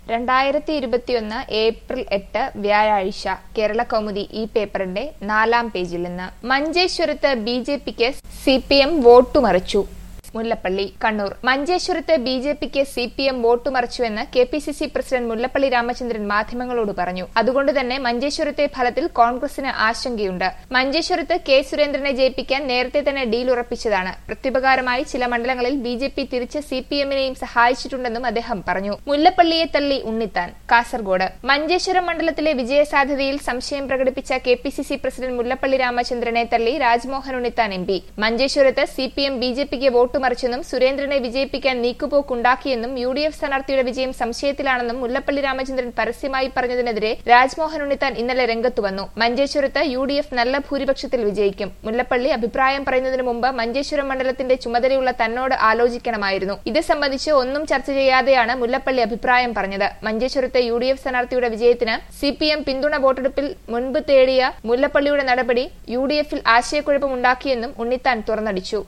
രണ്ടായിരത്തി ഇരുപത്തിയൊന്ന് ഏപ്രിൽ എട്ട് വ്യാഴാഴ്ച കേരള കൗമുദി ഈ പേപ്പറിന്റെ നാലാം പേജിൽ നിന്ന് മഞ്ചേശ്വരത്ത് ബി ജെ പിക്ക് സി പി എം വോട്ടുമറിച്ചു മുല്ലപ്പള്ളി കണ്ണൂർ മഞ്ചേശ്വരത്ത് ബി ജെ പിക്ക് സി പി എം വോട്ടുമറിച്ചുവെന്ന് K P C C president Mullappally Ramachandran മാധ്യമങ്ങളോട് പറഞ്ഞു അതുകൊണ്ട് തന്നെ മഞ്ചേശ്വരത്തെ ഫലത്തിൽ കോൺഗ്രസിന് ആശങ്കയുണ്ട് മഞ്ചേശ്വരത്ത് കെ സുരേന്ദ്രനെ ജയിപ്പിക്കാൻ നേരത്തെ തന്നെ ഡീൽ ഉറപ്പിച്ചതാണ് പ്രത്യുപകാരമായി ചില മണ്ഡലങ്ങളിൽ ബി ജെ പി തിരിച്ച് സി പി എമ്മിനെയും സഹായിച്ചിട്ടുണ്ടെന്നും അദ്ദേഹം പറഞ്ഞു മുല്ലപ്പള്ളിയെ തള്ളി ഉണ്ണിത്താൻ കാസർഗോഡ് മഞ്ചേശ്വരം മണ്ഡലത്തിലെ വിജയസാധ്യതയിൽ സംശയം പ്രകടിപ്പിച്ച K P C C president Mullappally രാമചന്ദ്രനെ തള്ളി രാജ്മോഹൻ ഉണ്ണിത്താൻ എം പി മഞ്ചേശ്വരത്ത് C P M B J പിക്ക് വോട്ടുമറിച്ചെന്നും സുരേന്ദ്രനെ വിജയിപ്പിക്കാൻ നീക്കുപോക്കുണ്ടാക്കിയെന്നും യു ഡി എഫ് സ്ഥാനാർത്ഥിയുടെ വിജയം സംശയത്തിലാണെന്നും മുല്ലപ്പള്ളി രാമചന്ദ്രൻ പരസ്യമായി പറഞ്ഞതിനെതിരെ രാജ്മോഹൻ ഉണ്ണിത്താൻ ഇന്നലെ രംഗത്തു വന്നു മഞ്ചേശ്വരത്ത് യു ഡി എഫ് നല്ല ഭൂരിപക്ഷത്തിൽ വിജയിക്കും മുല്ലപ്പള്ളി അഭിപ്രായം പറയുന്നതിന് മുമ്പ് മഞ്ചേശ്വരം മണ്ഡലത്തിന്റെ ചുമതലയുള്ള തന്നോട് ആലോചിക്കണമായിരുന്നു ഇത് സംബന്ധിച്ച് ഒന്നും ചർച്ച ചെയ്യാതെയാണ് മുല്ലപ്പള്ളി അഭിപ്രായം പറഞ്ഞത് മഞ്ചേശ്വരത്തെ യു ഡി എഫ് സ്ഥാനാർത്ഥിയുടെ വിജയത്തിന് സി പി എം പിന്തുണ വോട്ടെടുപ്പിൽ മുൻപ് തേടിയ മുല്ലപ്പള്ളിയുടെ നടപടി യു ഡി എഫിൽ ആശയക്കുഴപ്പമുണ്ടാക്കിയെന്നും ഉണ്ണിത്താൻ തുറന്നടിച്ചു